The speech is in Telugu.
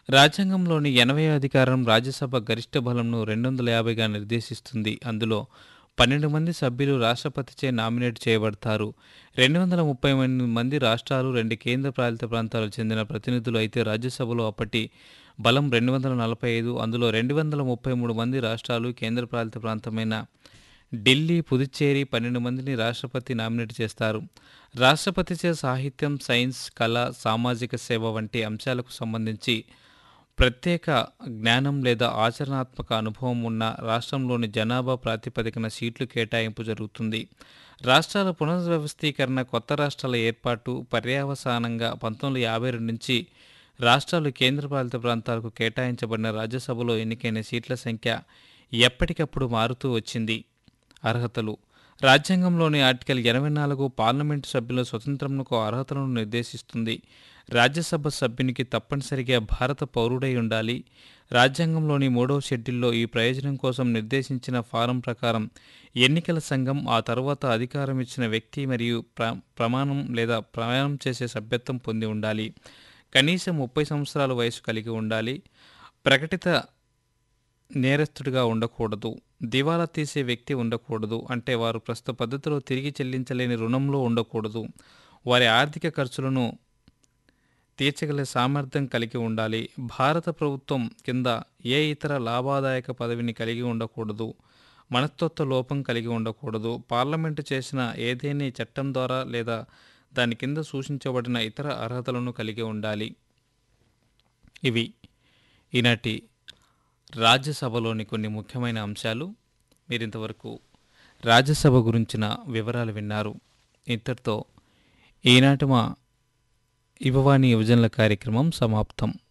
రాజ్యాంగంలోని ఎనభై అధికారం రాజ్యసభ గరిష్ట బలంను రెండు వందల యాభైగా నిర్దేశిస్తుంది అందులో పన్నెండు మంది సభ్యులు రాష్ట్రపతిచే నామినేట్ చేయబడతారు రెండు వందల ముప్పై మంది రాష్ట్రాలు రెండు కేంద్ర పాలిత ప్రాంతాలకు చెందిన ప్రతినిధులు అయితే రాజ్యసభలో అప్పటి బలం రెండు వందల నలభై ఐదు అందులో రెండు వందల ముప్పై మూడు మంది రాష్ట్రాలు కేంద్ర పాలిత ప్రాంతమైన ఢిల్లీ పుదుచ్చేరి పన్నెండు మందిని రాష్ట్రపతి నామినేట్ చేస్తారు రాష్ట్రపతిచే సాహిత్యం సైన్స్ కళ సామాజిక సేవ వంటి అంశాలకు సంబంధించి ప్రత్యేక జ్ఞానం లేదా ఆచరణాత్మక అనుభవం ఉన్న రాష్ట్రంలోని జనాభా ప్రాతిపదికన సీట్లు కేటాయింపు జరుగుతుంది రాష్ట్రాల పునర్వ్యవస్థీకరణ కొత్త రాష్ట్రాల ఏర్పాటు పర్యావసానంగా పంతొమ్మిది వందల యాభై రెండు నుంచి రాష్ట్రాలు కేంద్రపాలిత ప్రాంతాలకు కేటాయించబడిన రాజ్యసభలో ఎన్నికైన సీట్ల సంఖ్య ఎప్పటికప్పుడు మారుతూ వచ్చింది అర్హతలు రాజ్యాంగంలోని ఆర్టికల్ ఎనభై నాలుగు పార్లమెంటు సభ్యుల స్వతంత్రంకు అర్హతలను నిర్దేశిస్తుంది రాజ్యసభ సభ్యునికి తప్పనిసరిగా భారత పౌరుడై ఉండాలి రాజ్యాంగంలోని మూడవ షెడ్యూల్లో ఈ ప్రయోజనం కోసం నిర్దేశించిన ఫారం ప్రకారం ఎన్నికల సంఘం ఆ తర్వాత అధికారం ఇచ్చిన వ్యక్తి మరియు ప్ర ప్రమాణం లేదా ప్రయాణం చేసే సభ్యత్వం పొంది ఉండాలి కనీసం ముప్పై సంవత్సరాల వయసు కలిగి ఉండాలి ప్రకటిత నేరస్తుడిగా ఉండకూడదు దివాలా తీసే వ్యక్తి ఉండకూడదు అంటే వారు ప్రస్తుత పద్ధతిలో తిరిగి చెల్లించలేని రుణంలో ఉండకూడదు వారి ఆర్థిక ఖర్చులను తీర్చగల సామర్థ్యం కలిగి ఉండాలి భారత ప్రభుత్వం కింద ఏ ఇతర లాభాదాయక పదవిని కలిగి ఉండకూడదు మనస్తత్వ లోపం కలిగి ఉండకూడదు పార్లమెంటు చేసిన ఏదేని చట్టం ద్వారా లేదా దాని కింద సూచించబడిన ఇతర అర్హతలను కలిగి ఉండాలి ఇవి ఈనాటి రాజ్యసభలోని కొన్ని ముఖ్యమైన అంశాలు మీరు ఇంతవరకు రాజ్యసభ గురించిన వివరాలు విన్నారు ఇంతటితో ఈనాటి మా యువవాణి యువజనుల కార్యక్రమం సమాప్తం